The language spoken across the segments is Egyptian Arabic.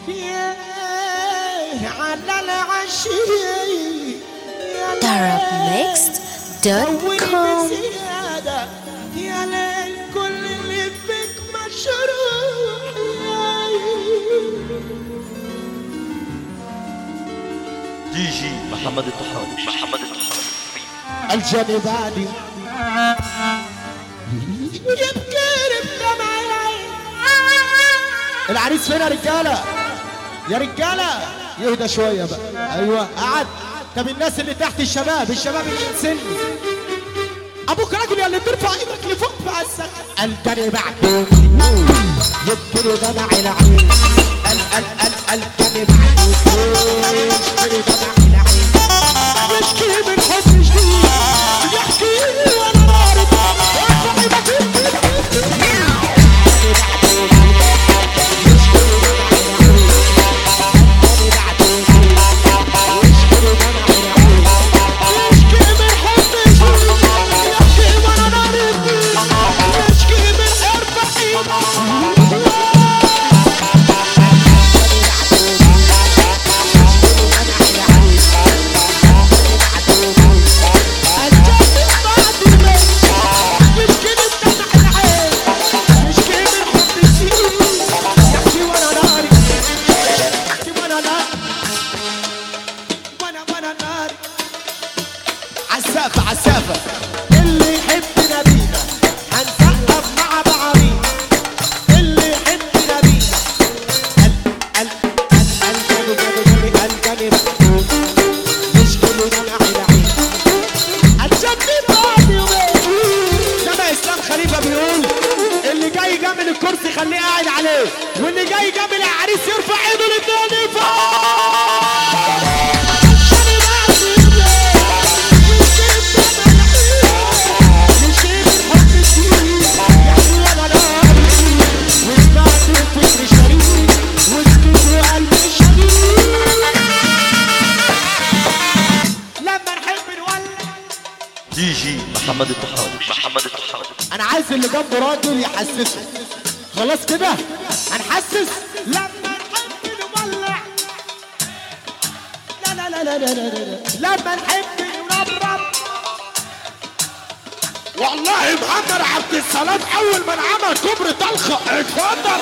على العشي Darabmixed.com زيادة يا ليل كل اللي فيك مشروع دي جي محمد الطحاوي محمد الطحاوي الجانباني يبكي بدمع العين العريس فين يا رجاله يا رجاله يهدى شويه بقى ايوه قعد طب الناس اللي تحت الشباب الشباب اللي ينسني ابوك رجل يا اللي ترفع ايدك لفوق مع السقف الجري بعد يبكي دمع العين ال ال ال الجري بعد يبكي دمع العين يشكي من حب جديد يحكي وانا بارد وافعي بطيء يشكي من حب جديد يحكي وانا بارد يشكي من اربعين عسافة عسافة اللي يحب نبينا هنسقف مع بعضينا اللي يحب نبينا ال ال ال الجنب جنب الجنب مشكلة جمع العين الجنب بعد يومين لما اسلام خليفة بيقول اللي جاي جنب الكرسي خليه قاعد عليه واللي جاي جنب العريس يرفع ايده للتاني لما نحب نولع دي جي محمد الطحاوي محمد الطحاوي انا عايز اللي جنبه راجل يحسسه خلاص كده هنحسس لما نحب نولع لا لا لا لا لا لا لا لما نحب نربرب والله محمد عبد السلام اول من عمل كوبري طلخه اتفضل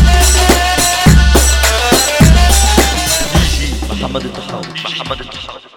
دي جي محمد الطحاوي محمد الطحاوي